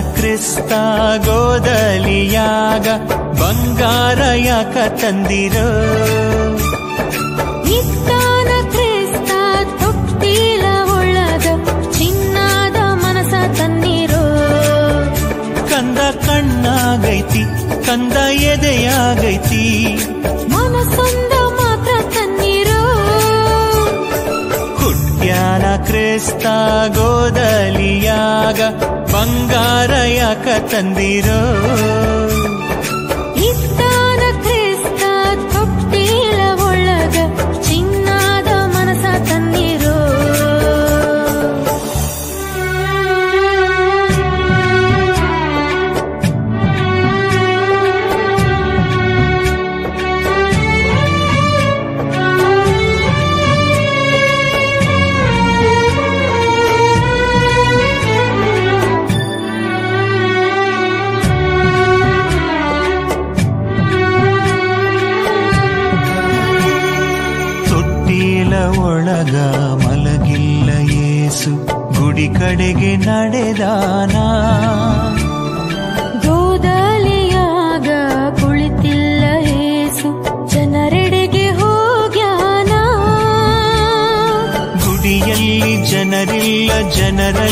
ಕ್ರಿಸ್ತ ಗೋದಲಿಯಾಗ ಬಂಗಾರ ಯಾಕ ತಂದಿರೋ ಇತ್ತಾನ ಕ್ರಿಸ್ತ ತೊಟ್ಟಿಲ ಒಳಗ ಚಿನ್ನದ ಮನಸ ತನ್ನಿರೋ ಕಂದ ಕಣ್ಣಾಗೈತಿ ಕಂದ ಎದೆಯಾಗೈತಿ ಮನಸ್ಸೊಂದ ಮಾತ್ರ ತನ್ನಿರೋ ಹುಟ್ಟ್ಯಾನ ಕ್ರಿಸ್ತ ಗೋದಲಿಯಾಗ ಬಂಗಾರ ಯಾಕ ತಂದಿರೋ ಇತ್ತಾನ ಕ್ರಿಸ್ತ ತೊಟ್ಟಿಲ ಒಳಗ ಚಿನ್ನದ ಮನಸ ತನ್ನಿರೋ ತೊಟ್ಟಿಲ ಒಳಗ ಮಲಗಿಲ್ಲ ಏಸು ಗುಡಿ ಕಡೆಗೆ ನಡೆದಾನ